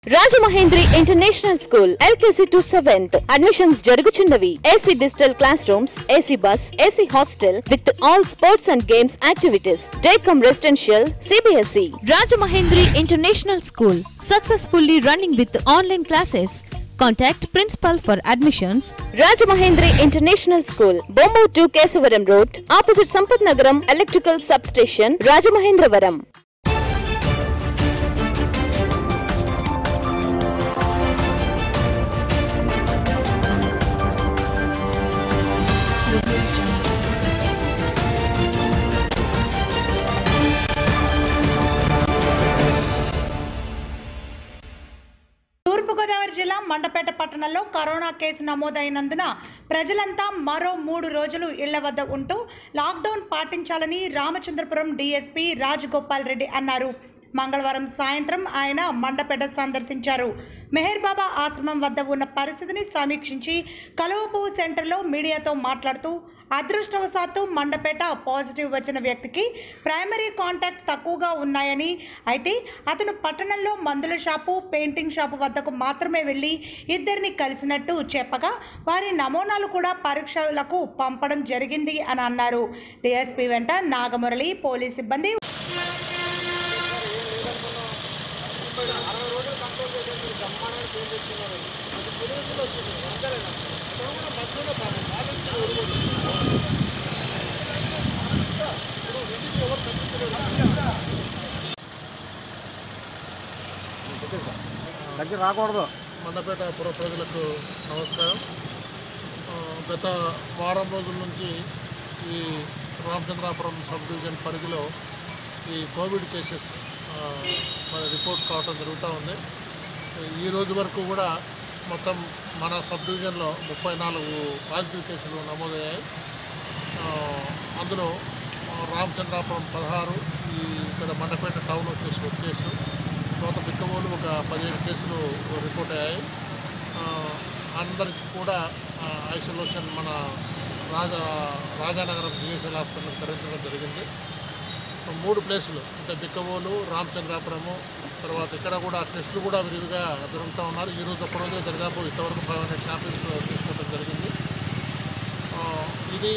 Rajamahendri international school LKG to seventh admissions జరుగుచున్నవి AC digital class rooms AC bus AC hostel with all sports and games activities day cum residential CBSE Rajamahendri international school successfully running with online classes contact principal for admissions Rajamahendri international school Bommur to Kesavaram road opposite Sampath Nagaram electrical substation Rajamahendravaram Thoorpu Godavari జిల్లా మండపేట పట్టణంలో corona case నమోదైనందున ప్రజలంతా మరో మూడు రోజులు ఇళ్ల వద్ద ఉంటూ lockdown పాటించాలని రామచంద్రపురం డీఎస్పీ రాజగోపాల్ రెడ్డి అన్నారు మంగళవారం సాయంత్రం ఆయన మండపేట సందర్శించారు మెహర్ బాబా ఆశ్రమం వద్ద ఉన్న పరిస్థితిని సమీక్షించి కలువపువ్వు సెంటర్లో మీడియాతో మాట్లాడుతూ అదృష్టవశాత్తు మండపేట పాజిటివ్ వచ్చిన వ్యక్తికి ప్రైమరీ కాంటాక్ట్ తక్కువగా ఉన్నాయని అయితే అతను పట్టణంలో మందుల షాపు పెయింటింగ్ షాపు వద్దకు మాత్రమే వెళ్ళి ఇద్దరిని కలిసినట్టు చెప్పగా వారి నమూనాలు కూడా పరీక్షలకు పంపడం జరిగింది అని అన్నారు డిఎస్పీ వెంట నాగమురళి పోలీస్ సిబ్బంది దగ్గర రాకూడదు మండపేట పుర ప్రజలకు నమస్కారం ఆ, గత వారం రోజుల నుంచి ఈ రామచంద్రాపురం సబ్ డివిజన్ పరిధిలో ఈ కోవిడ్ కేసెస్ ఆ, మన రిపోర్ట్ కావటం జరుగుతూ ఉంది ఈ రోజు వరకు కూడా మొత్తం మన సబ్ డివిజన్లో ముప్పై నాలుగు పాజిటివ్ కేసులు నమోదయ్యాయి ఆ, అందులో ఆ, రామచంద్రాపురం పదహారు ఈ ఇక్కడ మండపేట టౌన్ వచ్చేసి ఒక కేసు తర్వాత బిక్కమూలు ఒక పదిహేడు కేసులు రిపోర్ట్ అయ్యాయి ఆ, అందరికి కూడా ఆ, ఐసోలేషన్ మన రాజా రాజానగరం జిఎస్ఎల్ హాస్పిటల్కి తరలించడం జరిగింది మూడు ప్లేసులు అంటే బిక్కవోలు రామచంద్రాపురము తర్వాత ఇక్కడ కూడా టెస్టులు కూడా విరివిగా జరుగుతూ ఉన్నారు ఈ రోజు ఒక్కరోజే దరిదాపు ఇంతవరకు ఫైవ్ హండ్రెడ్ శాంపిల్స్ తీసుకోవడం జరిగింది ఆ, ఇది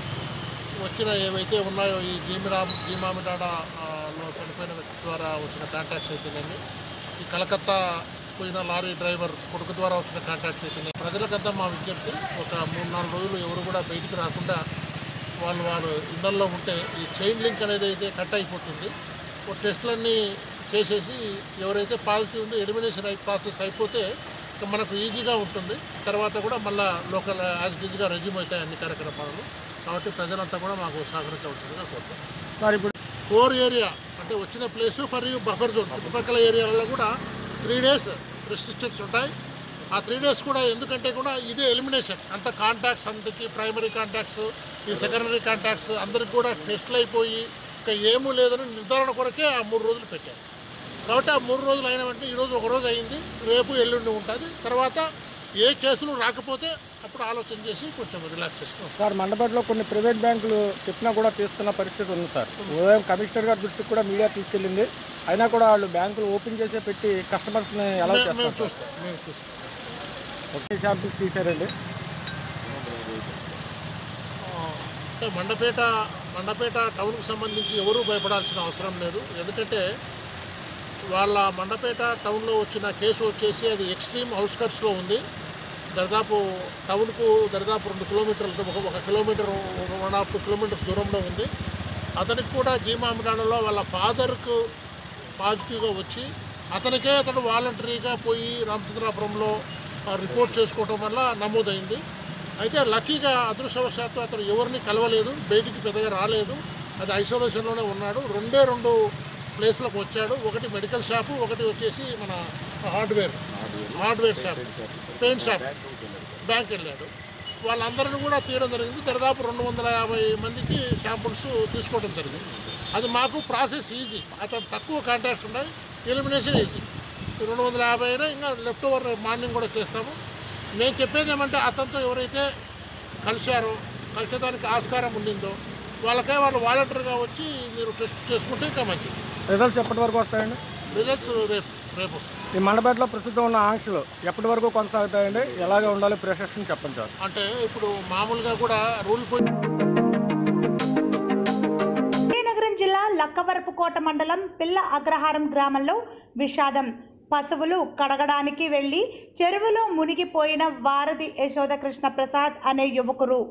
వచ్చిన ఏవైతే ఉన్నాయో ఈ జీమిరామ్ జీమామిటాడ ఆ, లో చనిపోయిన వ్యక్తి ద్వారా వచ్చిన కాంటాక్ట్స్ అయితేనేమి ఈ కలకత్తా పోయిన లారీ డ్రైవర్ కొడుకు ద్వారా వచ్చిన కాంటాక్ట్స్ అయితేనే ప్రజలకంతా మా విజ్ఞప్తి ఒక మూడు నాలుగు రోజులు ఎవరు కూడా బయటికి రాకుండా వాళ్ళు వాళ్ళు ఇళ్లలో ఉంటే ఈ చైన్ లింక్ అనేది అయితే కట్ అయిపోతుంది ఓ టెస్టులన్నీ చేసేసి ఎవరైతే పాజిటివ్ ఉందో ఎలిమినేషన్ అయి ప్రాసెస్ అయిపోతే ఇక మనకు ఈజీగా ఉంటుంది తర్వాత కూడా మళ్ళీ లోకల్ యాజ్ ఈజీగా రెజ్యూమ్ అవుతాయి అన్ని కార్యక్రమాలు కాబట్టి ప్రజలంతా కూడా మాకు సహకరించవలసిందిగా కోరుతాం సార్ ఇప్పుడు కోర్ ఏరియా అంటే వచ్చిన ప్లేసు మరియు బఫర్ జోన్ చుట్టుపక్కల ఏరియాలలో కూడా త్రీ డేస్ రెస్ట్రిక్షన్స్ ఉంటాయి ఆ త్రీ డేస్ కూడా ఎందుకంటే కూడా ఇదే ఎలిమినేషన్ అంత కాంటాక్ట్స్ అందరికి ప్రైమరీ కాంటాక్ట్స్ ఈ సెకండరీ కాంటాక్ట్స్ అందరికి కూడా టెస్ట్లు అయిపోయి ఇంకా ఏమీ లేదని నిర్ధారణ కొరకే ఆ మూడు రోజులు పెట్టారు కాబట్టి ఆ మూడు రోజులు అయిన వెంటనే ఈరోజు ఒక రోజు అయింది రేపు ఎల్లుండి ఉంటుంది తర్వాత ఏ కేసులు రాకపోతే అప్పుడు ఆలోచన చేసి కొంచెం రిలాక్సేషన్ వస్తుంది. సార్ మండపేటలో కొన్ని ప్రైవేట్ బ్యాంకులు చెప్పినా కూడా తీస్తున్న పరిస్థితి ఉంది సార్ ఉదయం కమిషనర్ గారి దృష్టికి కూడా మీడియా తీసుకెళ్ళింది అయినా కూడా వాళ్ళు బ్యాంకులు ఓపెన్ చేసే పెట్టి కస్టమర్స్ని ఎలా మే- మేము చేస్తారు చూస్తాం మేము చూస్తాం ఒకే శాంపిల్స్ తీసారండి అంటే మండపేట మండపేట టౌన్కి సంబంధించి ఎవరూ భయపడాల్సిన అవసరం లేదు ఎందుకంటే వాళ్ళ మండపేట టౌన్లో వచ్చిన కేసు వచ్చేసి అది ఎక్స్ట్రీమ్ అవుట్స్కట్స్లో ఉంది దాదాపు టౌన్కు దాదాపు రెండు కిలోమీటర్లు ఒక ఒక kilometre one and half two kilometres దూరంలో ఉంది అతనికి కూడా జీమామిడాడలో వాళ్ళ ఫాదర్కు పాజిటివ్గా వచ్చి అతనికే అతడు వాలంటరీగా పోయి రామచంద్రాపురంలో ఆ, రిపోర్ట్ చేసుకోవటం వల్ల నమోదైంది అయితే లక్కీగా అదృష్టవశాత్తు అతను ఎవరిని కలవలేదు బయటికి పెద్దగా రాలేదు అది ఐసోలేషన్లోనే ఉన్నాడు రెండే రెండు ప్లేస్లకు వచ్చాడు ఒకటి మెడికల్ షాపు ఒకటి వచ్చేసి మన hardware hardware shop paint shop bank వెళ్ళాడు వాళ్ళందరిని కూడా తీయడం జరిగింది దాదాపు రెండు వందల యాభై మందికి శాంపుల్స్ తీసుకోవడం జరిగింది అది మాకు ప్రాసెస్ ఈజీ అతను తక్కువ కాంటాక్ట్స్ ఉన్నాయి ఎలిమినేషన్ ఈజీ రెండు వందల యాభై అయినా ఇంకా లెఫ్ట్ ఓవర్ మార్నింగ్ కూడా చేస్తాము నేను చెప్పేది ఏమంటే అతనితో ఎవరైతే కలిశారో కలిసేదానికి ఆస్కారం ఉండిందో వాళ్ళకే వాళ్ళు వాలంటరీగా వచ్చి మీరు టెస్ట్ చేసుకుంటే ఇంకా మంచిది రిజల్ట్స్ ఎప్పటి వరకు వస్తాయండి రిజల్ట్స్ రేపు రేపు వస్తుంది ఈ మండపేటలో ప్రస్తుతం ఉన్న ఆంక్షలు ఎప్పటి వరకు కొనసాగుతాయండి ఎలాగ ఉండాలి ప్రిసెప్షన్ చెప్పండి సార్ అంటే ఇప్పుడు మామూలుగా కూడా రూల్ విజయనగరం జిల్లా లక్కవరపుకోట మండలం పిల్ల అగ్రహారం గ్రామంలో విషాదం పశువులు కడగడానికి వెళ్లి చెరువులో మునిగిపోయిన వారధి యశోద కృష్ణ ప్రసాద్ అనే యువకుడు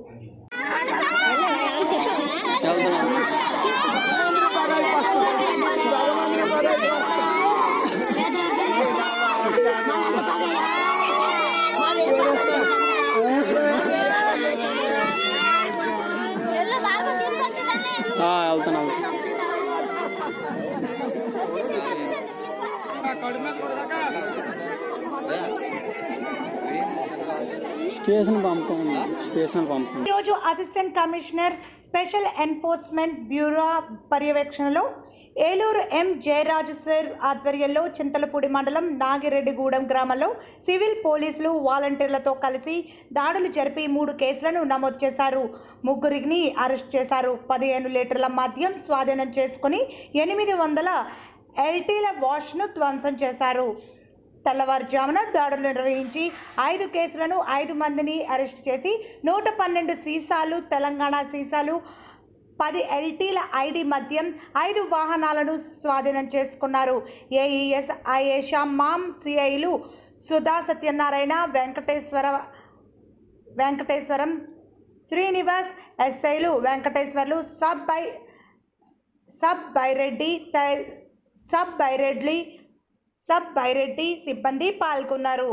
స్టేషన్ పంపం స్టేషన్ పంపం ఈరోజు assistant commissioner special enforcement bureau పర్యవేక్షణలో ఏలూరు ఎం జయరాజు సార్ ఆధ్వర్యంలో చింతలపూడి మండలం నాగిరెడ్డిగూడెం గ్రామంలో సివిల్ పోలీసులు వాలంటీర్లతో కలిసి దాడులు జరిపి మూడు కేసులను నమోదు చేశారు ముగ్గురిని అరెస్ట్ చేశారు పదిహేను లీటర్ల మద్యం స్వాధీనం చేసుకుని ఎనిమిది వందల ఎల్టీల వాష్ను ధ్వంసం చేశారు తెల్లవారుజామున దాడులు నిర్వహించి ఐదు కేసులను ఐదు మందిని అరెస్ట్ చేసి నూట పన్నెండు సీసాలు తెలంగాణ సీసాలు పది ఎల్టీల ఐడి మద్యం ఐదు వాహనాలను స్వాధీనం చేసుకున్నారు ఏఈఎస్ ఐఏషా మామ్ సిఐలు సుధా సత్యనారాయణ వెంకటేశ్వర వెంకటేశ్వరం శ్రీనివాస్ ఎస్ఐలు వెంకటేశ్వర్లు సబ్ బై సబ్ బైరెడ్డి తై- సబ్ బైరెడ్డి సబ్ బైరెడ్డి సిబ్బంది పాల్గొన్నారు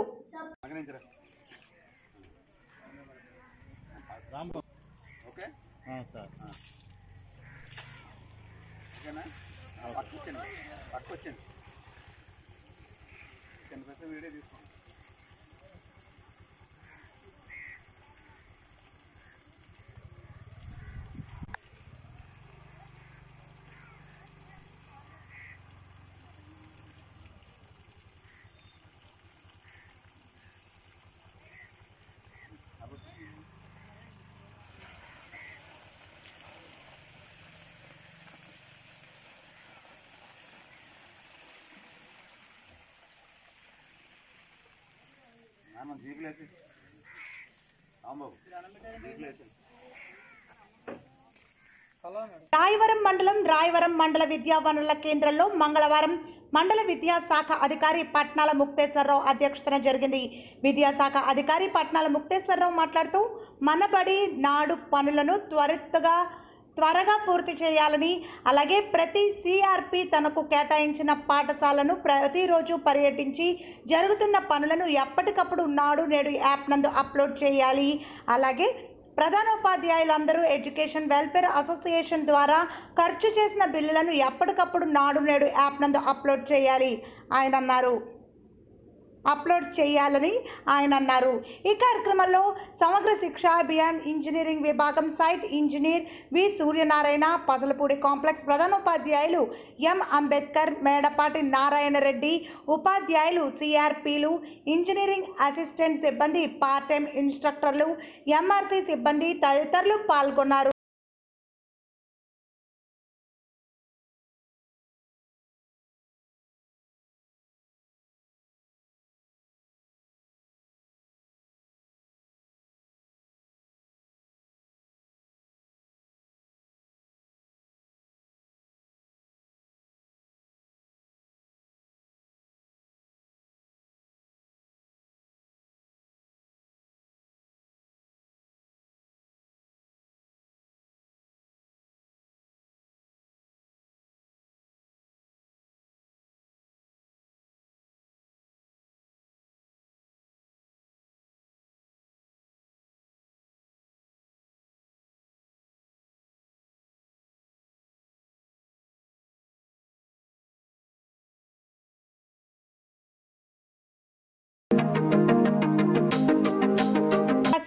రాయవరం మండలం రాయవరం మండల విద్యా వనరుల కేంద్రంలో మంగళవారం మండల విద్యాశాఖ అధికారి పట్నాల ముక్తేశ్వరరావు అధ్యక్షతన జరిగింది విద్యాశాఖ అధికారి పట్నాల ముక్తేశ్వరరావు మాట్లాడుతూ మనబడి నాడు పనులను త్వరితగా త్వరగా పూర్తి చేయాలని అలాగే ప్రతి సిఆర్పి తనకు కేటాయించిన పాఠశాలను ప్రతిరోజు పర్యటించి జరుగుతున్న పనులను ఎప్పటికప్పుడు నాడు నేడు యాప్ నందు అప్లోడ్ చేయాలి అలాగే ప్రధానోపాధ్యాయులందరూ ఎడ్యుకేషన్ వెల్ఫేర్ అసోసియేషన్ ద్వారా ఖర్చు చేసిన బిల్లులను ఎప్పటికప్పుడు నాడు నేడు యాప్ నందు అప్లోడ్ చేయాలి ఆయన అన్నారు అప్లోడ్ చేయాలని ఆయన అన్నారు ఈ కార్యక్రమంలో సమగ్ర శిక్షా అభియాన్ ఇంజనీరింగ్ విభాగం site engineer V Suryanarayana Pasalapudi complex ప్రధానోపాధ్యాయులు ఎం అంబేద్కర్ మేడపాటి నారాయణ రెడ్డి ఉపాధ్యాయులు సిఆర్పిలు ఇంజనీరింగ్ అసిస్టెంట్ సిబ్బంది పార్ట్ టైం ఇన్స్ట్రక్టర్లు ఎంఆర్సీ సిబ్బంది తదితరులు పాల్గొన్నారు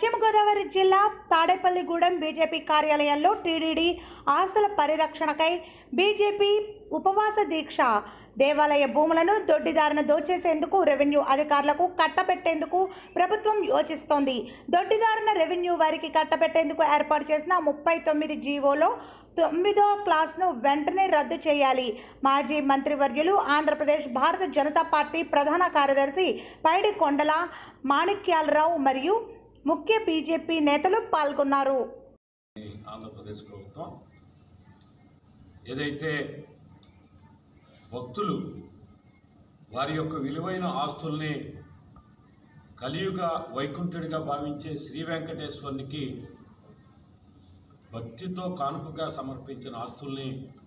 పశ్చిమ గోదావరి జిల్లా తాడేపల్లిగూడెం బీజేపీ కార్యాలయంలో టీడీడీ ఆస్తుల పరిరక్షణకై బీజేపీ ఉపవాస దీక్ష దేవాలయ భూములను దొడ్డిదారిన దోచేసేందుకు రెవెన్యూ అధికారులకు కట్టబెట్టేందుకు ప్రభుత్వం యోచిస్తోంది దొడ్డిదారిన రెవెన్యూ వారికి కట్టబెట్టేందుకు ఏర్పాటు చేసిన ముప్పై తొమ్మిది జీవోలో తొమ్మిదో క్లాస్ను వెంటనే రద్దు చేయాలి మాజీ మంత్రివర్యులు ఆంధ్రప్రదేశ్ భారత జనతా పార్టీ ప్రధాన కార్యదర్శి పైడి కొండల మాణిక్యాలరావు మరియు ముఖ్య బీజేపీ నేతలు పాల్గొన్నారు ఆంధ్రప్రదేశ్ ప్రభుత్వం ఏదైతే భక్తులు వారి యొక్క విలువైన ఆస్తుల్ని కలియుగ వైకుంఠుడిగా భావించే శ్రీ వెంకటేశ్వరునికి భక్తితో కానుకగా సమర్పించిన ఆస్తుల్ని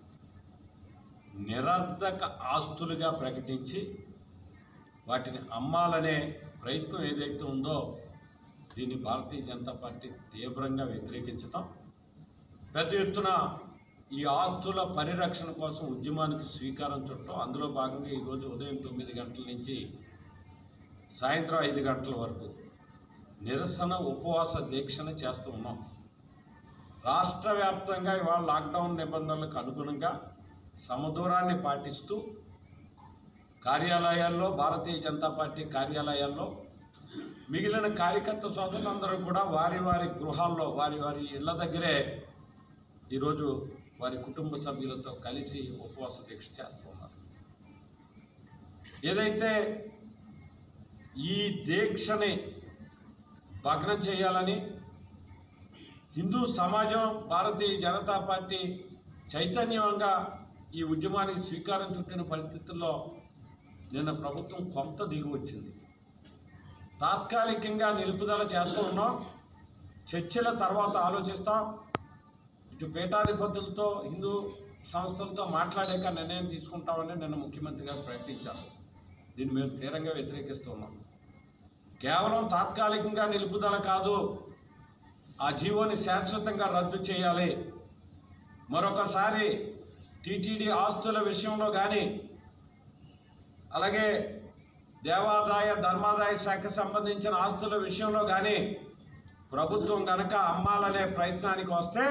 నిరర్ధక ఆస్తులుగా ప్రకటించి వాటిని అమ్మాలనే ప్రయత్నం ఏదైతే ఉందో దీన్ని భారతీయ జనతా పార్టీ తీవ్రంగా వ్యతిరేకించటం పెద్ద ఎత్తున ఈ ఆస్తుల పరిరక్షణ కోసం ఉద్యమానికి స్వీకారం చుట్టం అందులో భాగంగా ఈరోజు ఉదయం తొమ్మిది గంటల నుంచి సాయంత్రం ఐదు గంటల వరకు నిరసన ఉపవాస దీక్షను చేస్తూ ఉన్నాం రాష్ట్ర వ్యాప్తంగా ఇవాళ లాక్డౌన్ నిబంధనలకు అనుగుణంగా సమదూరాన్ని పాటిస్తూ కార్యాలయాల్లో భారతీయ జనతా పార్టీ కార్యాలయాల్లో మిగిలిన కార్యకర్త సోదరులందరూ కూడా వారి వారి గృహాల్లో వారి వారి ఇళ్ల దగ్గరే ఈరోజు వారి కుటుంబ సభ్యులతో కలిసి ఉపవాస దీక్ష చేస్తున్నారు ఏదైతే ఈ దీక్షని భగ్నం చేయాలని హిందూ సమాజం భారతీయ జనతా పార్టీ చైతన్యంగా ఈ ఉద్యమానికి స్వీకారం చుట్టిన పరిస్థితుల్లో నిన్న ప్రభుత్వం కొంత దిగి వచ్చింది తాత్కాలికంగా నిలుపుదల చేస్తూ ఉన్నాం చర్చల తర్వాత ఆలోచిస్తాం ఇటు పీఠాధిపతులతో హిందూ సంస్థలతో మాట్లాడాక నిర్ణయం తీసుకుంటామని నిన్న ముఖ్యమంత్రి గారు ప్రకటించారు దీన్ని మేము తీవ్రంగా వ్యతిరేకిస్తున్నాం కేవలం తాత్కాలికంగా నిలుపుదల కాదు ఆ జీవోని శాశ్వతంగా రద్దు చేయాలి మరొకసారి టీటీడీ ఆస్తుల విషయంలో కానీ అలాగే దేవాదాయ ధర్మాదాయ శాఖ సంబంధించిన ఆస్తుల విషయంలో కానీ ప్రభుత్వం గనక అమ్మాలనే ప్రయత్నానికి వస్తే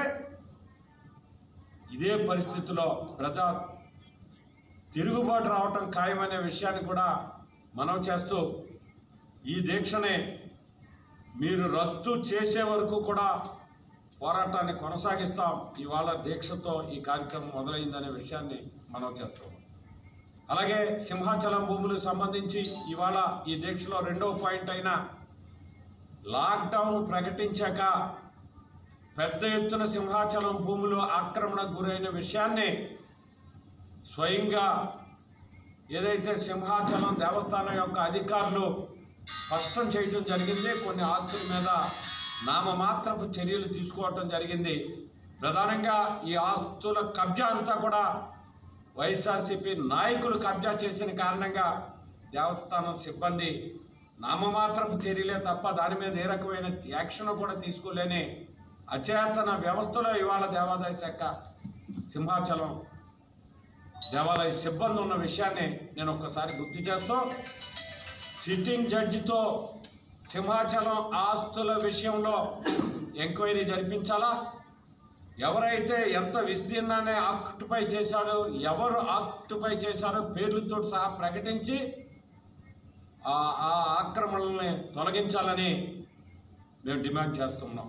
ఇదే పరిస్థితిలో ప్రజా తిరుగుబాటు రావటం ఖాయమనే విషయాన్ని కూడా మనం చేస్తూ ఈ దీక్షని మీరు రద్దు చేసే వరకు కూడా పోరాటాన్ని కొనసాగిస్తాం ఇవాళ దీక్షతో ఈ కార్యక్రమం మొదలైందనే విషయాన్ని మనం చేస్తాం అలాగే సింహాచలం భూములకు సంబంధించి ఇవాళ ఈ దీక్షలో రెండవ పాయింట్ అయిన లాక్డౌన్ ప్రకటించాక పెద్ద ఎత్తున సింహాచలం భూములు ఆక్రమణకు గురైన విషయాన్ని స్వయంగా ఏదైతే సింహాచలం దేవస్థానం యొక్క అధికారులు స్పష్టం చేయటం జరిగింది కొన్ని ఆస్తుల మీద నామమాత్రపు చర్యలు తీసుకోవటం జరిగింది ప్రధానంగా ఈ ఆస్తుల కబ్జా అంతా కూడా వైఎస్ఆర్సీపీ నాయకులు కబ్జా చేసిన కారణంగా దేవస్థానం సిబ్బంది నామమాత్రపు చర్యలే తప్ప దాని మీద ఏ రకమైన యాక్షన్ కూడా తీసుకోలేని అచేతన వ్యవస్థలో ఇవాళ దేవాదాయ శాఖ సింహాచలం దేవాలయ సిబ్బంది ఉన్న విషయాన్ని నేను ఒక్కసారి గుర్తు చేస్తూ సిట్టింగ్ జడ్జితో సింహాచలం ఆస్తుల విషయంలో ఎంక్వైరీ జరిపించాలా ఎవరైతే ఎంత విస్తీర్ణాన్ని ఆక్యుపై చేశారో ఎవరు ఆక్యుపై చేశారో పేర్లతో సహా ప్రకటించి ఆ ఆ ఆక్రమణల్ని తొలగించాలని మేము డిమాండ్ చేస్తున్నాం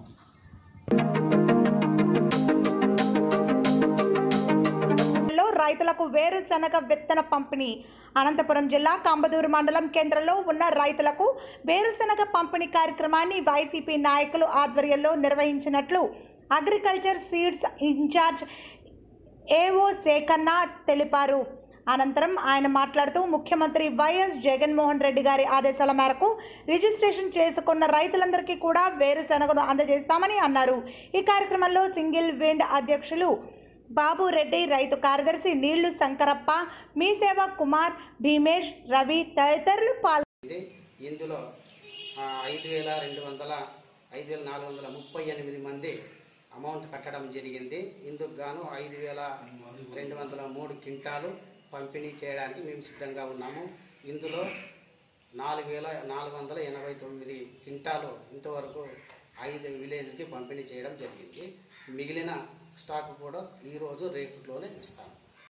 లో రైతులకు వేరుశనగ విత్తన పంపిణీ అనంతపురం జిల్లా కంబదూరు మండలం కేంద్రంలో ఉన్న రైతులకు వేరుశనగ పంపిణీ కార్యక్రమాన్ని వైసీపీ నాయకులు ఆధ్వర్యంలో నిర్వహించినట్లు agriculture seeds incharge AO Sekhanna తెలిపారు అనంతరం ఆయన మాట్లాడుతూ ముఖ్యమంత్రి వైఎస్ జగన్మోహన్ రెడ్డి గారి ఆదేశాల మేరకు రిజిస్ట్రేషన్ చేసుకున్న రైతులందరికీ కూడా వేరుశనగను అందజేస్తామని అన్నారు ఈ కార్యక్రమంలో సింగిల్ విండ్ అధ్యక్షులు బాబు రెడ్డి రైతు కార్యదర్శి నీళ్లు శంకరప్ప మీసేవ కుమార్ భీమేష్ రవి తదితరులు పాల్గొన్నారు ఉంది ఇందులో ఆ, ఐదు వేల రెండు వందల ఐదు వేల నాలుగు వందల ముప్పై ఎనిమిది మంది అమౌంట్ కట్టడం జరిగింది ఇందుకు గాను ఐదు వేల రెండు వందల మూడు క్వింటాలు పంపిణీ చేయడానికి మేము సిద్ధంగా ఉన్నాము ఇందులో నాలుగు వేల నాలుగు వందల ఎనభై తొమ్మిది క్వింటాలు ఇంతవరకు ఐదు విలేజ్కి పంపిణీ చేయడం జరిగింది మిగిలిన స్టాక్ కూడా ఈరోజు రేపులోనే ఇస్తాను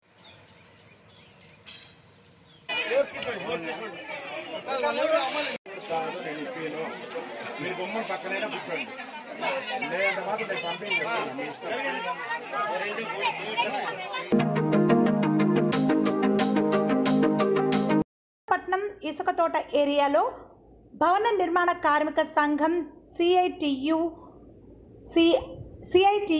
మీరు బొమ్మను పక్కనైనా కూర్చోండి లేదంటే మాత్రం నేను పంపించి చెప్తాను. మీ ఇష్టం. పట్నం ఇసుక తోట ఏరియాలో భవన నిర్మాణ కార్మిక సంఘం సిఐటియు సి సిఐటి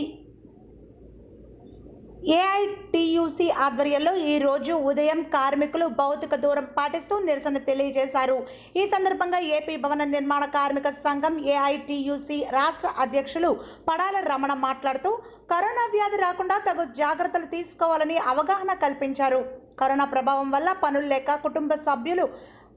ఏఐటియుసి ఆధ్వర్యంలో ఈరోజు ఉదయం కార్మికులు భౌతిక దూరం పాటిస్తూ నిరసన తెలియజేశారు ఈ సందర్భంగా ఏపీ భవన నిర్మాణ కార్మిక సంఘం ఏఐటియుసి రాష్ట్ర అధ్యక్షులు పడాల రమణ మాట్లాడుతూ కరోనా వ్యాధి రాకుండా తగు జాగ్రత్తలు తీసుకోవాలని అవగాహన కల్పించారు కరోనా ప్రభావం వల్ల పనులు లేక కుటుంబ సభ్యులు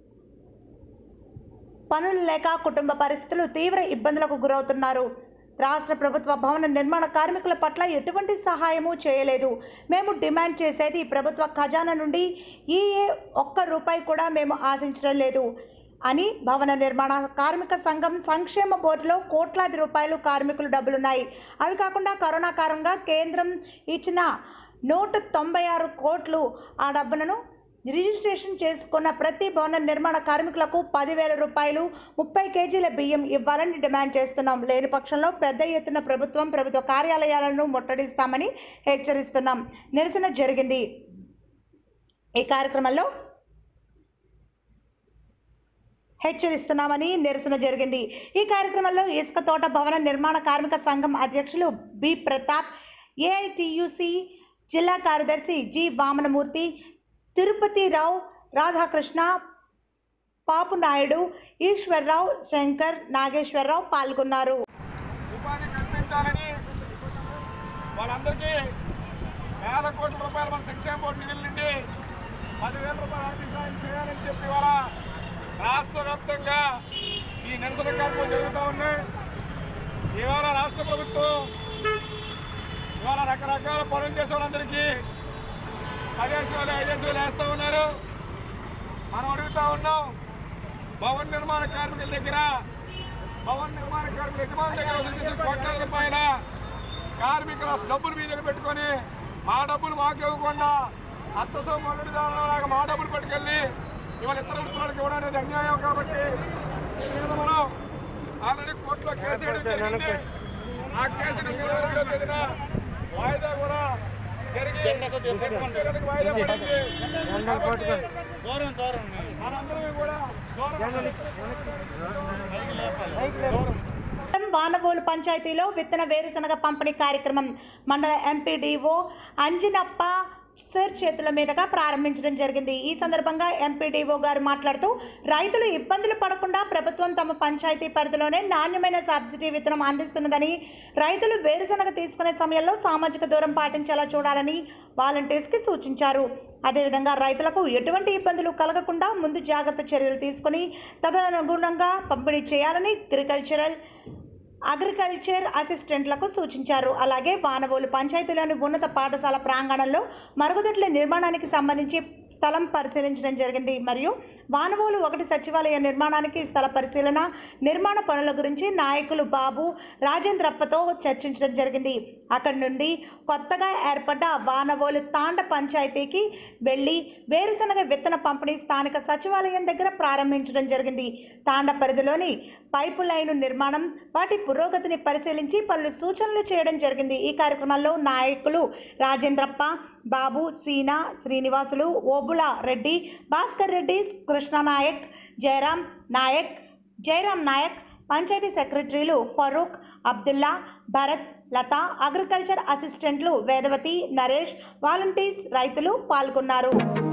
పనులు లేక కుటుంబ పరిస్థితులు తీవ్ర ఇబ్బందులకు గురవుతున్నారు రాష్ట్ర ప్రభుత్వ భవన నిర్మాణ కార్మికుల పట్ల ఎటువంటి సహాయము చేయలేదు మేము డిమాండ్ చేసేది ప్రభుత్వ ఖజానా నుండి ఈ ఏ ఒక్క రూపాయి కూడా మేము ఆశించడం లేదు అని భవన నిర్మాణ కార్మిక సంఘం సంక్షేమ బోర్డులో కోట్లాది రూపాయలు కార్మికులు డబ్బులున్నాయి అవి కాకుండా కరోనా కారణంగా కేంద్రం ఇచ్చిన నూట తొంభై ఆరు కోట్లు ఆ డబ్బులను రిజిస్ట్రేషన్ చేసుకున్న ప్రతి భవన నిర్మాణ కార్మికులకు పదివేల రూపాయలు ముప్పై కేజీల బియ్యం ఇవ్వాలని డిమాండ్ చేస్తున్నాం లేని పక్షంలో పెద్ద ఎత్తున ప్రభుత్వం ప్రభుత్వ కార్యాలయాలను ముట్టడిస్తామని హెచ్చరిస్తున్నాం నిరసన జరిగింది ఈ కార్యక్రమంలో హెచ్చరిస్తున్నామని నిరసన జరిగింది ఈ కార్యక్రమంలో ఇసుక తోట భవన నిర్మాణ కార్మిక సంఘం అధ్యక్షులు బి ప్రతాప్ ఏఐటియుసి జిల్లా కార్యదర్శి జి వామనమూర్తి తిరుపతిరావు రాధాకృష్ణ పాపు నాయుడు ఈశ్వర్రావు శంకర్ నాగేశ్వరరావు పాల్గొన్నారు ఉపాధి కల్పించాలని వాళ్ళందరికీ వేల కోట్ల రూపాయలు మన సంక్షేమ బోర్డు నిధుల నుండి పదివేల రూపాయలు ఆర్థిక సాయం చేయాలని చెప్పి ఇవాళ రాష్ట్ర వ్యాప్తంగా ఈ నిరసన కార్యక్రమం జరుగుతూ ఉన్నాయి ఇవాళ రాష్ట్ర ప్రభుత్వం ఇవాళ రకరకాల పనులు చేసే వాళ్ళందరికీ పదిహేను వేలు ఐదేసి వేలు వేస్తూ ఉన్నారు మనం అడుగుతా ఉన్నాం భవన నిర్మాణ కార్మికుల దగ్గర భవన నిర్మాణ కార్మికుల యజమానుల దగ్గర వసూలు చేసిన కోట్లాది రూపాయల కార్మికుల డబ్బులు మీ దగ్గర పెట్టుకొని మా డబ్బులు మాకు ఇవ్వకుండా అత్తతో మొదటి లాగా మా డబ్బులు పట్టుకెళ్ళి ఇవాళ ఇతర వాళ్ళకి ఇవ్వడం అనేది అన్యాయం కాబట్టి దీని మీద మనం ఆల్రెడీ కోర్టులో కేసు వేయడం జరిగింది ఆ కేసు ఇరవై రెండో తేదీన వాయిదా కూడా జరిగి చేయడానికి వాయిదా పడింది కాబట్టి మనందరం కూడా దూరం వానవోలు పంచాయతీలో విత్తన వేరుశనగ పంపిణీ కార్యక్రమం మండల ఎంపీడీఓ అంజినప్ప సార్ చేతుల మీదుగా ప్రారంభించడం జరిగింది ఈ సందర్భంగా ఎంపీడీఓ గారు మాట్లాడుతూ రైతులు ఇబ్బందులు పడకుండా ప్రభుత్వం తమ పంచాయతీ పరిధిలోనే నాణ్యమైన సబ్సిడీ విత్తనం అందిస్తున్నదని రైతులు వేరుశనగ తీసుకునే సమయంలో సామాజిక దూరం పాటించేలా చూడాలని వాలంటీర్స్కి సూచించారు అదేవిధంగా రైతులకు ఎటువంటి ఇబ్బందులు కలగకుండా ముందు జాగ్రత్త చర్యలు తీసుకుని తదనుగుణంగా పంపిణీ చేయాలని అగ్రికల్చరల్ అగ్రికల్చర్ అసిస్టెంట్లకు సూచించారు అలాగే వానవోలు పంచాయతీలోని ఉన్నత పాఠశాల ప్రాంగణంలో మరుగుదొడ్ల నిర్మాణానికి సంబంధించి స్థలం పరిశీలించడం జరిగింది మరియు వానవోలు ఒకటి సచివాలయ నిర్మాణానికి స్థల పరిశీలన నిర్మాణ పనుల గురించి నాయకులు బాబు రాజేంద్రప్పతో చర్చించడం జరిగింది అక్కడి నుండి కొత్తగా ఏర్పడ్డ వానవోలు తాండ పంచాయతీకి వెళ్ళి వేరుశనగ విత్తన పంపిణీ స్థానిక సచివాలయం దగ్గర ప్రారంభించడం జరిగింది తాండ పరిధిలోని పైపు లైను నిర్మాణం వాటి పురోగతిని పరిశీలించి పలు సూచనలు చేయడం జరిగింది ఈ కార్యక్రమంలో నాయకులు రాజేంద్రప్ప బాబు సీనా శ్రీనివాసులు ఓబుల రెడ్డి భాస్కర్ రెడ్డి కృష్ణనాయక్ జయరాం నాయక్ జయరాం నాయక్ పంచాయతీ సెక్రటరీలు ఫరూక్ అబ్దుల్లా భరత్ లత అగ్రికల్చర్ అసిస్టెంట్లు వేదవతి నరేష్ వాలంటీర్స్ రైతులు పాల్గొన్నారు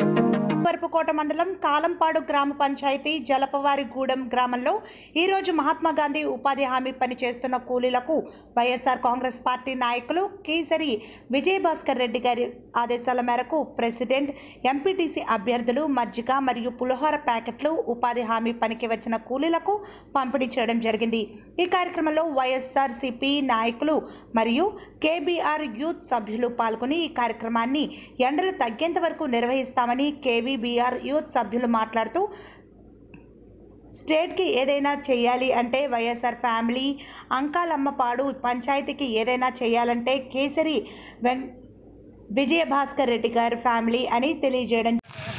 వరపుకోట మండలం కాలంపాడు గ్రామ పంచాయతీ జలపవారిగూడెం గ్రామంలో ఈరోజు మహాత్మా గాంధీ ఉపాధి హామీ పని చేస్తున్న కూలీలకు వైఎస్ఆర్ కాంగ్రెస్ పార్టీ నాయకులు కేసరి విజయభాస్కర్ రెడ్డి గారి ఆదేశాల మేరకు ప్రెసిడెంట్ ఎంపీటీసీ అభ్యర్థులు మజ్జిగ మరియు పులిహోర ప్యాకెట్లు ఉపాధి హామీ పనికి వచ్చిన కూలీలకు పంపిణీ చేయడం జరిగింది ఈ కార్యక్రమంలో వైఎస్ఆర్ సిపి నాయకులు మరియు కేబీఆర్ యూత్ సభ్యులు పాల్గొని ఈ కార్యక్రమాన్ని ఎండలు తగ్గేంత వరకు నిర్వహిస్తామని కేవీబీఆర్ యూత్ సభ్యులు మాట్లాడుతూ స్టేట్కి ఏదైనా చేయాలి అంటే వైఎస్ఆర్ ఫ్యామిలీ అంకాలమ్మపాడు పంచాయతీకి ఏదైనా చేయాలంటే కేసరి వెం విజయభాస్కర్ రెడ్డి గారి ఫ్యామిలీ అని తెలియజేయడం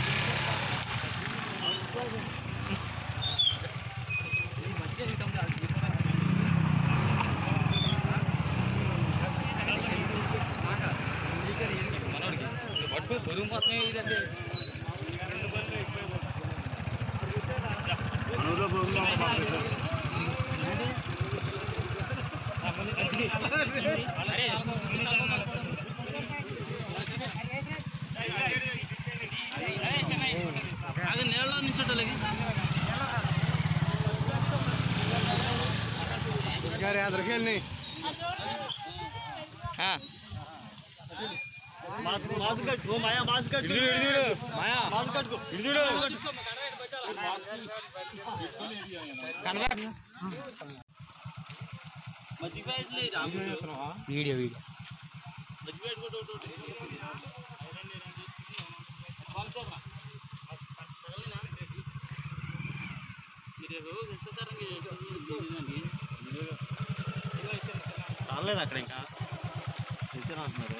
రాలేదు అక్కడ ఇంకా నిల్చొని అంటున్నారు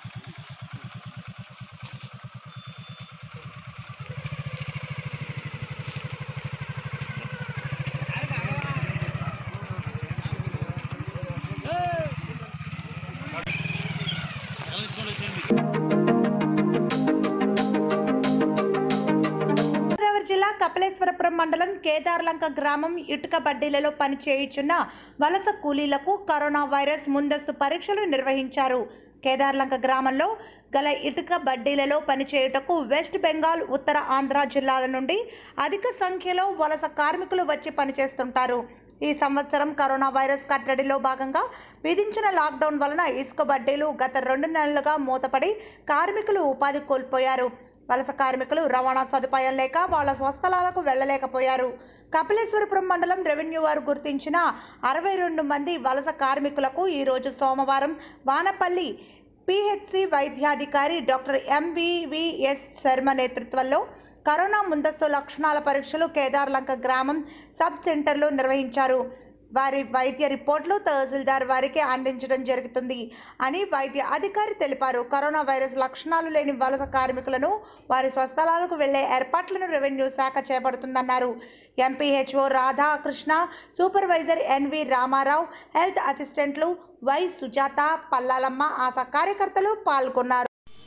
గోదావరి జిల్లా కపిలేశ్వరపురం మండలం కేదార్లంక గ్రామం ఇటుక బడ్డీలలో పనిచేయుచున్న వలస కూలీలకు కరోనా వైరస్ ముందస్తు పరీక్షలు నిర్వహించారు కేదార్లంక గ్రామంలో గల ఇటుక బడ్డీలలో పనిచేయుటకు వెస్ట్ బెంగాల్ ఉత్తర ఆంధ్ర జిల్లాల నుండి అధిక సంఖ్యలో వలస కార్మికులు వచ్చి పనిచేస్తుంటారు ఈ సంవత్సరం కరోనా వైరస్ కట్టడిలో భాగంగా విధించిన లాక్డౌన్ వలన ఇసుక బడ్డీలు గత రెండు నెలలుగా మూతపడి కార్మికులు ఉపాధి కోల్పోయారు వలస కార్మికులు రవాణా సదుపాయం లేక వాళ్ళ స్వస్థలాలకు వెళ్ళలేకపోయారు కపిలేశ్వరపురం మండలం రెవెన్యూ వారు గుర్తించిన అరవై రెండు మంది వలస కార్మికులకు ఈరోజు సోమవారం వానపల్లి పిహెచ్సి వైద్యాధికారి డాక్టర్ ఎంవివిఎస్ శర్మ నేతృత్వంలో కరోనా ముందస్తు లక్షణాల పరీక్షలు కేదార్లంక గ్రామం సబ్ సెంటర్లో నిర్వహించారు వారి వైద్య రిపోర్ట్లు తహసీల్దార్ వారికి అందించడం జరుగుతుంది అని వైద్య అధికారి తెలిపారు కరోనా వైరస్ లక్షణాలు లేని వలస కార్మికులను వారి స్వస్థలాలకు వెళ్లే ఏర్పాట్లను రెవెన్యూ శాఖ చేపడుతుందన్నారు MPHO Radhakrishna supervisor NV Ramarao health అసిస్టెంట్లు వై సుజాత పల్లాలమ్మ ఆశా కార్యకర్తలు పాల్గొన్నారు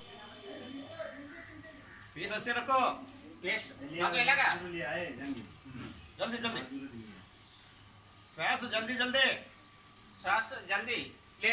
पीस अच्छे रखो पीस आपको लगा जल्दी जल्दी श्वास जल्दी जल्दी श्वास जल्दी ले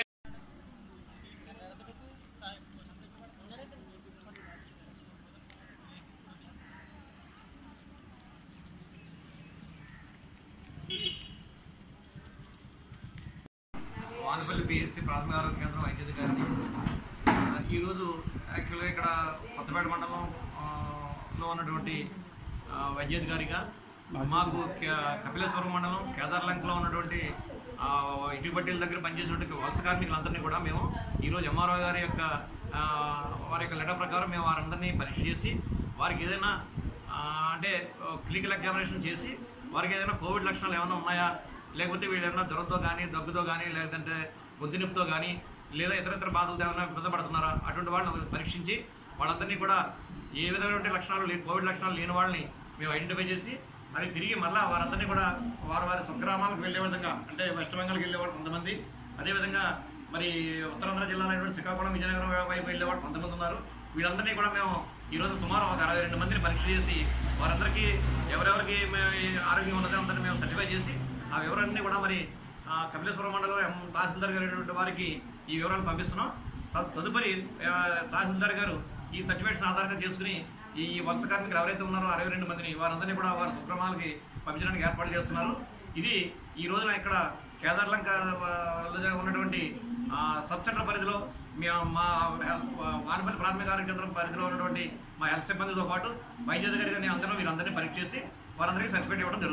వానపల్లి పిఎస్సి ప్రాథమిక ఆరోగ్య కేంద్రం వైద్యాధికారిని ఆ, ఈరోజు యాక్చువల్గా ఇక్కడ కొత్తపేట మండలం ఆ, లో ఉన్నటువంటి ఆ, వైద్యాధికారిగా మాకు కే- కపిలేశ్వరం మండలం కేదార్లంకలో ఉన్నటువంటి ఆ, ఇటుబట్టీల దగ్గర పనిచేసేటువంటి వలస కార్మికులందరినీ కూడా మేము ఈరోజు ఎంఆర్ఓ గారి యొక్క ఆ, వారి యొక్క లెటర్ ప్రకారం మేము వారందరినీ పరీక్ష చేసి వారికి ఏదైనా ఆ, అంటే క్లినికల్ ఎగ్జామినేషన్ చేసి వారికి ఏదైనా కోవిడ్ లక్షణాలు ఏమైనా ఉన్నాయా లేకపోతే వీళ్ళు ఏమైనా జ్వరంతో కానీ దగ్గుతో కానీ లేదంటే గొంతు నొప్పితో కానీ లేదా ఇతర ఇతర బాధలతో ఏమైనా ఇబ్బంది పడుతున్నారా అటువంటి వాళ్ళని పరీక్షించి వాళ్ళందరినీ కూడా ఏ విధమైనటువంటి లక్షణాలు లేని కోవిడ్ లక్షణాలు లేని వాళ్ళని మేము ఐడెంటిఫై చేసి మరి తిరిగి మళ్ళా వారందరినీ కూడా వారి వారి స్వగ్రామాలకు వెళ్ళే విధంగా అంటే వెస్ట్ బెంగాల్కి వెళ్ళేవాడు కొంతమంది అదేవిధంగా మరి ఉత్తరాంధ్ర జిల్లాలో శ్రీకాకుళం విజయనగరం వైపు వెళ్ళేవాడు కొంతమంది ఉన్నారు వీళ్ళందరినీ కూడా మేము ఈరోజు సుమారు ఒక అరవై రెండు మందిని పరీక్ష చేసి వారందరికీ ఎవరెవరికి మేము ఈ ఆరోగ్యం ఉన్నదో అందరినీ మేము సర్టిఫై చేసి ఆ వివరాలన్నీ కూడా మరి ఆ, కపిలేశ్వరం మండలం ఎం తహసీల్దార్ గారు వారికి ఈ వివరాలు పంపిస్తున్నాం తద్- తదుపరి ఆ, తహసీల్దార్ గారు ఈ సర్టిఫికేట్స్ ఆధారంగా చేసుకుని ఈ వలస కార్మికులు ఎవరైతే ఉన్నారో అరవై రెండు మందిని వారందరినీ కూడా వారి సుగ్రామాలకి పంపించడానికి ఏర్పాటు చేస్తున్నారు ఇది ఈ రోజున ఇక్కడ కేదార్లంక ఆ, లో ఉన్నటువంటి ఆ, సబ్ సెంటర్ పరిధిలో మేము మా హెల్త్ వానపల్లి ప్రాథమిక ఆరోగ్య కేంద్రం పరిధిలో ఉన్నటువంటి మా హెల్త్ సిబ్బందితో పాటు వైద్యాధికారి గారిని అందరూ వీరందరినీ పరీక్ష చేసి వారందరికీ సర్టిఫికేట్ ఇవ్వడం జరుగుతుంది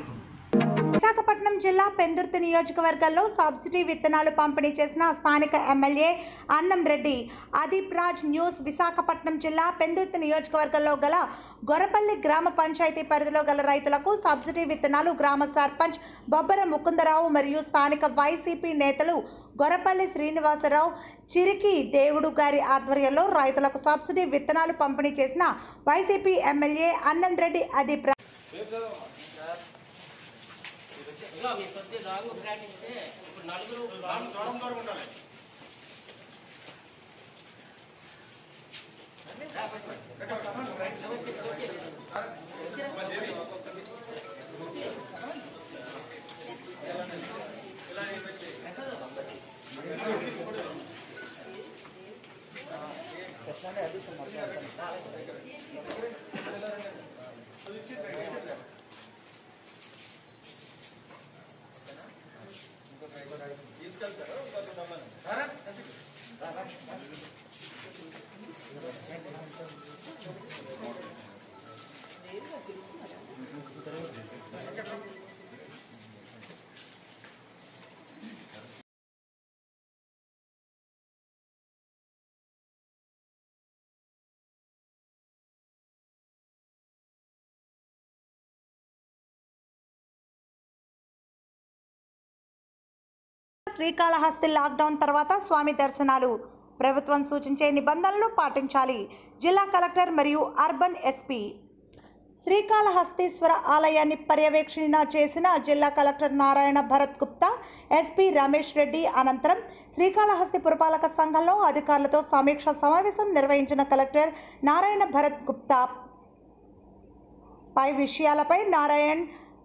విశాఖపట్నం జిల్లా పెందుర్తి నియోజకవర్గంలో సబ్సిడీ విత్తనాలు పంపిణీ చేసిన స్థానిక ఎమ్మెల్యే అన్నం రెడ్డి అదీప్ రాజ్ న్యూస్ విశాఖపట్నం జిల్లా పెందుర్తి నియోజకవర్గంలో గల గొరపల్లి గ్రామ పంచాయతీ పరిధిలో గల రైతులకు సబ్సిడీ విత్తనాలు గ్రామ సర్పంచ్ బొబ్బర ముకుందరావు మరియు స్థానిక వైసీపీ నేతలు గొరపల్లి శ్రీనివాసరావు చిరికి దేవుడు గారి ఆధ్వర్యంలో రైతులకు సబ్సిడీ విత్తనాలు పంపిణీ చేసిన YCP MLA Annam Reddy Adeep Raj Srikalahasti lockdown తర్వాత స్వామి దర్శనాలు ప్రభుత్వం సూచించే నిబంధనలు పాటించాలి జిల్లా కలెక్టర్ మరియు అర్బన్ ఎస్పీ శ్రీకాళహస్తీశ్వర ఆలయాన్ని పర్యవేక్షణ చేసిన జిల్లా కలెక్టర్ నారాయణ భరత్ గుప్తా ఎస్పీ రమేష్ రెడ్డి అనంతరం శ్రీకాళహస్తి పురపాలక సంఘంలో అధికారులతో సమీక్ష సమావేశం నిర్వహించిన కలెక్టర్ నారాయణ భరత్ గుప్తా పై విషయాలపై నారాయణ్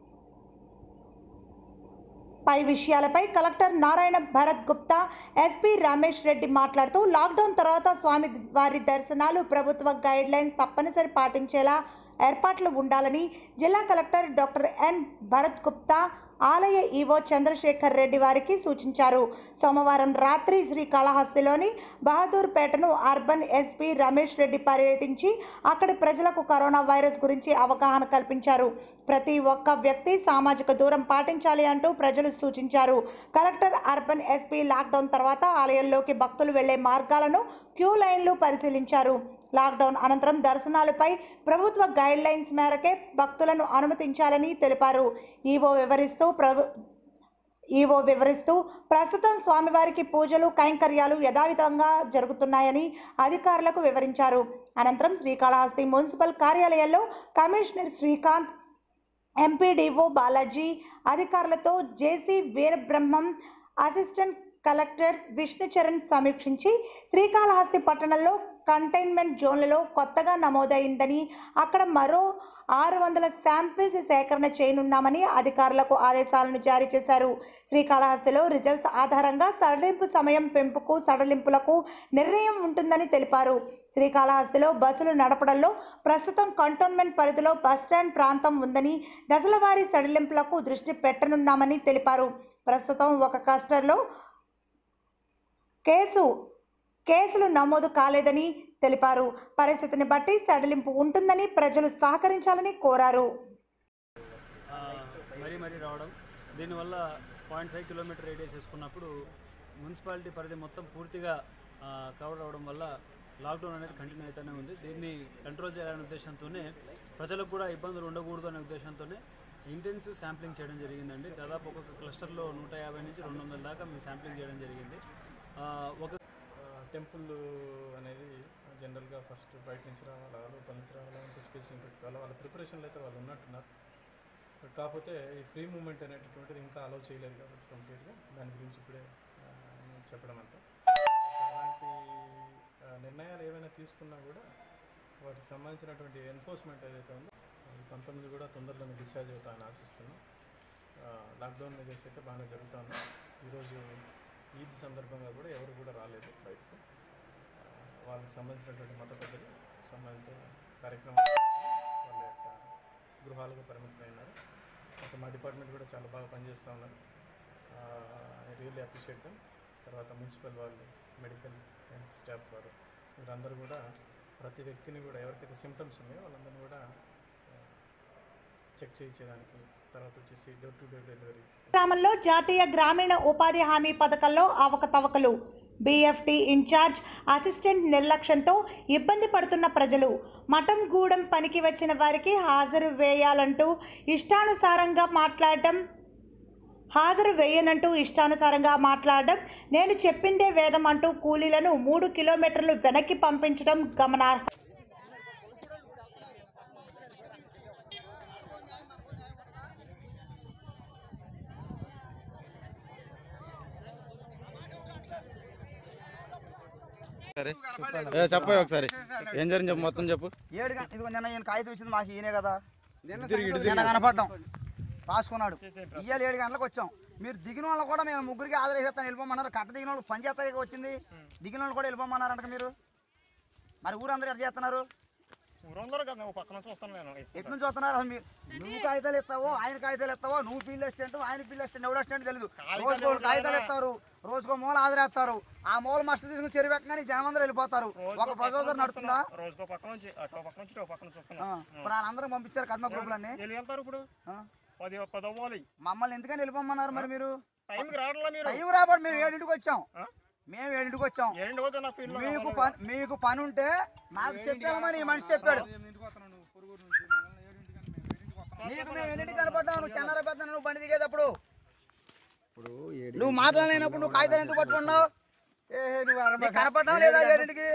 పై విషయాలపై కలెక్టర్ నారాయణ భరత్ గుప్తా ఎస్పీ రమేష్ రెడ్డి మాట్లాడుతూ లాక్డౌన్ తర్వాత స్వామి వారి దర్శనాలు ప్రభుత్వ గైడ్ లైన్స్ తప్పనిసరి పాటించేలా ఏర్పాట్లు ఉండాలని జిల్లా collector doctor N Bharat Gupta ఆలయ ఈవో చంద్రశేఖర్ రెడ్డి వారికి సూచించారు సోమవారం రాత్రి శ్రీకాళహస్తిలోని బహదూర్పేటను అర్బన్ ఎస్పీ రమేష్ రెడ్డి పర్యటించి అక్కడి ప్రజలకు కరోనా వైరస్ గురించి అవగాహన కల్పించారు ప్రతి ఒక్క వ్యక్తి సామాజిక దూరం పాటించాలి అంటూ ప్రజలు సూచించారు కలెక్టర్ అర్బన్ ఎస్పీ లాక్డౌన్ తర్వాత ఆలయంలోకి భక్తులు వెళ్లే మార్గాలను క్యూ లైన్లు పరిశీలించారు లాక్డౌన్ అనంతరం దర్శనాలపై ప్రభుత్వ గైడ్ లైన్స్ మేరకే భక్తులను అనుమతించాలని తెలిపారు ఈవో వివరిస్తూ ప్రభు ఈవో వివరిస్తూ ప్రస్తుతం స్వామివారికి పూజలు కైంకర్యాలు యథావిధంగా జరుగుతున్నాయని అధికారులకు వివరించారు అనంతరం శ్రీకాళహస్తి మున్సిపల్ కార్యాలయంలో కమిషనర్ శ్రీకాంత్ ఎంపీడీఓ బాలాజీ అధికారులతో JC Veerabrahmam assistant collector Vishnucharan సమీక్షించి శ్రీకాళహస్తి పట్టణంలో కంటైన్మెంట్ జోన్లలో కొత్తగా నమోదైందని అక్కడ మరో ఆరు వందల శాంపిల్స్ సేకరణ చేయనున్నామని అధికారులకు ఆదేశాలను జారీ చేశారు శ్రీకాళహస్తిలో రిజల్ట్స్ ఆధారంగా సడలింపు సమయం పెంపుకు సడలింపులకు నిర్ణయం ఉంటుందని తెలిపారు శ్రీకాళహస్తిలో బస్సులు నడపడంలో ప్రస్తుతం కంటోన్మెంట్ పరిధిలో బస్టాండ్ ప్రాంతం ఉందని దశలవారీ సడలింపులకు దృష్టి పెట్టనున్నామని తెలిపారు ప్రస్తుతం ఒక క్లస్టర్లో కేసు కేసులు నమోదు కాలేదని తెలిపారు పరిస్థితిని బట్టి సడలింపు ఉంటుందని ప్రజలు సహకరించాలని కోరారు ఆ, మరీ మరీ రావడం దీనివల్ల పాయింట్ ఫైవ్ కిలోమీటర్ రేడియస్ వేసుకున్నప్పుడు మున్సిపాలిటీ పరిధి మొత్తం పూర్తిగా ఆ, కవర్ అవడం వల్ల లాక్డౌన్ అనేది కంటిన్యూ అవుతూనే ఉంది దీన్ని కంట్రోల్ చేయాలనే ఉద్దేశంతోనే ప్రజలకు కూడా ఇబ్బందులు ఉండకూడదు అనే ఉద్దేశంతోనే ఇంటెన్సివ్ శాంప్లింగ్ చేయడం జరిగిందండి దాదాపు ఒక్కొక్క క్లస్టర్లో నూట యాభై నుంచి రెండు వందల దాకా మేము శాంప్లింగ్ చేయడం జరిగింది ఆ, ఒక టెంపుల్ అనేది జనరల్గా ఫస్ట్ బయట నుంచి రావాలా లోపల నుంచి రావాలా ఎంత స్పేసింగ్ పెట్టుకోవాలా వాళ్ళ ప్రిపరేషన్లో అయితే వాళ్ళు ఉన్నట్టున్నారు బట్ కాకపోతే ఈ ఫ్రీ మూమెంట్ అనేటటువంటిది ఇంకా అలౌ చేయలేదు కాబట్టి కంప్లీట్గా దాని గురించి ఇప్పుడే ఆ, చెప్పడం అంతా అలాంటి ఆ, నిర్ణయాలు ఏవైనా తీసుకున్నా కూడా వాటికి సంబంధించినటువంటి ఎన్ఫోర్స్మెంట్ ఏదైతే ఉందో ఈ పంతొమ్మిది కూడా తొందరలోనే డిశ్చార్జ్ అవుతామని ఆశిస్తున్నాం ఆ, లాక్డౌన్ మెజర్స్ అయితే బాగానే జరుగుతూ ఉన్నాయి ఈరోజు ఈద్ సందర్భంగా కూడా ఎవరు కూడా రాలేదు బయటకు ఆ, వాళ్ళకి సంబంధించినటువంటి మత పెద్దలు సంబంధిత కార్యక్రమాలు చేసుకుని వాళ్ళ యొక్క గృహాలకు పరిమితమైనారు అయితే మా డిపార్ట్మెంట్ కూడా చాలా బాగా పనిచేస్తూ ఉన్నారు రియల్లీ అప్రిషియేట్ దమ్ తర్వాత మున్సిపల్ వాళ్ళు మెడికల్ హెల్త్ స్టాఫ్ వారు వీరందరూ కూడా ప్రతి వ్యక్తిని కూడా ఎవరికైతే సిమ్టమ్స్ ఉన్నాయో వాళ్ళందరినీ కూడా చెక్ చేయించేదానికి తర్వాత వచ్చేసి డోర్ టు డోర్ డెలివరీ గ్రామంలో జాతీయ గ్రామీణ ఉపాధి హామీ పథకంలో అవకతవకలు బీఎఫ్టీ ఇన్ఛార్జ్ అసిస్టెంట్ నిర్లక్ష్యంతో ఇబ్బంది పడుతున్న ప్రజలు మఠం గూడెం పనికి వచ్చిన వారికి హాజరు వేయాలంటూ ఇష్టానుసారంగా మాట్లాడటం హాజరు వేయనంటూ ఇష్టానుసారంగా మాట్లాడడం నేను చెప్పిందే వేదం అంటూ కూలీలను మూడు కిలోమీటర్లు వెనక్కి పంపించడం గమనార్హం సరే ఏ చెప్పాయి ఒకసారి ఏం జరిగింది చెప్పు మొత్తం చెప్పు ఏడు గంట ఇదిగో నిన్న ఈయన కాగితం ఇచ్చింది మాకు ఈయనే కదా నిన్న కనపడ్డాం రాసుకున్నాడు ఇవాళ ఏడు గంటలకు వచ్చాం మీరు దిగిన వాళ్ళు కూడా మేము ముగ్గురికి ఆదరేసేస్తాను వెళ్ళిపోమన్నారు కట్ట దిగిన వాళ్ళు పని చేస్తానికి వచ్చింది దిగిన వాళ్ళు కూడా వెళ్ళిపోమన్నారంట మీరు మరి ఊరందరూ ఎట్లా చేస్తున్నారు ఊరందరూ కదా నువ్వు పక్కన చూస్తాను నేను ఎటు నుంచి వస్తున్నారు అసలు మీరు నువ్వు కాగితాలు ఇస్తావో ఆయన కాగితాలు ఇస్తావో నువ్వు ఫీల్డ్ అసిస్టెంట్ ఆయన ఫీల్డ్ అసిస్టెంట్ ఎవడు అసిస్టెంట్ తెలియదు రోజుకో కాగితాలు ఇస్తారు రోజుకో మూల ఆదరేస్తారు ఆ మూల మాస్టర్ తీసుకుని చెరువు ఎక్కగానే జనం అందరూ వెళ్ళిపోతారు ఒక ప్రజోదరు నడుస్తుందా రోజుకో పక్క నుంచి అటో పక్క నుంచి ఇటో పక్క నుంచి చూస్తున్నా ఆ, ఇప్పుడు వాళ్ళందరూ పంపించారు కదమ గ్రూపులన్నీ వెళ్ళి వెళ్తారు ఇప్పుడు పది పది అవ్వాలి మమ్మల్ని ఎందుకని వెళ్ళిపోమన్నారు మరి మీరు టైంకి రావట్లా మీరు టైం రాబడి మేము ఏడింటికి వచ్చాం మేము ఏడింటికి వచ్చాం ఏడింటి పోతే నా ఫీల్డ్ మీకు పని మీకు పని ఉంటే మాకు చెప్పామని ఈ మనిషి చెప్పాడు నీకు మేము ఎన్నింటికి కనపడ్డావు నువ్వు చెన్నార పెద్ద నువ్వు బండి దిగేటప్పుడు నువ్వు మాట్లాడలేనప్పుడు నువ్వు కాగితాలు ఎందుకు పట్టుకున్నావు నీకు కనపడ్డావు లేదా ఏడింటికి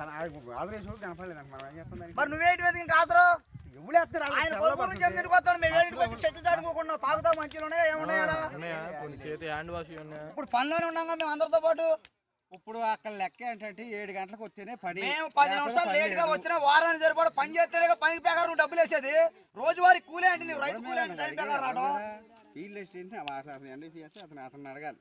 మరి నువ్వేంటి మీద ఇంకా ఆదరు ఆయన కొడుకు నుంచి ఎందుకు వస్తాడు మేము ఏడింటికి వచ్చి చెట్టు దాడుకోకుండా తాగుతాం మంచిలోనే ఏమున్నాయా కొన్ని చేతి హ్యాండ్ వాష్ ఉన్నాయి ఇప్పుడు పనిలోనే ఉన్నాం మేము అందరితో పాటు ఇప్పుడు అక్కడ లెక్క ఏంటంటే ఏడు గంటలకు వస్తేనే పని మేము పది నిమిషాలు లేట్ గా వచ్చిన వారానికి సరిపడా పని చేస్తేనే పనికి ప్రకారం నువ్వు డబ్బులు వేసేది రోజువారీ కూలే అంటే నువ్వు రైతు కూలే అంటే టైం ప్రకారం రావడం ఫీల్డ్ అసిస్టెంట్ అతను ఎన్డీసీఎస్ అతను అతను అడగాలి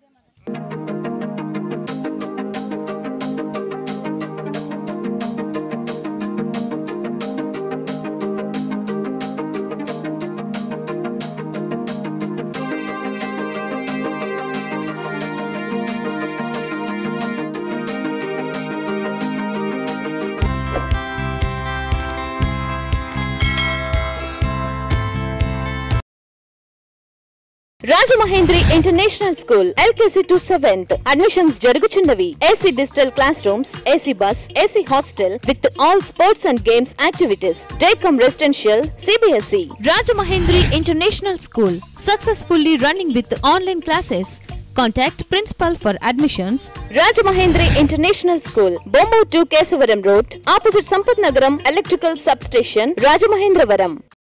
Rajamahendri international school LKG to seventh admissions జరుగుచున్నవి AC digital class rooms AC bus AC hostel with all sports and games activities day cum residential CBSE Rajamahendri International School, successfully running with online classes. Contact principal for admissions. Rajamahendri international school Bommur to Kesavaram road opposite Sampath Nagaram electrical substation Rajamahendravaram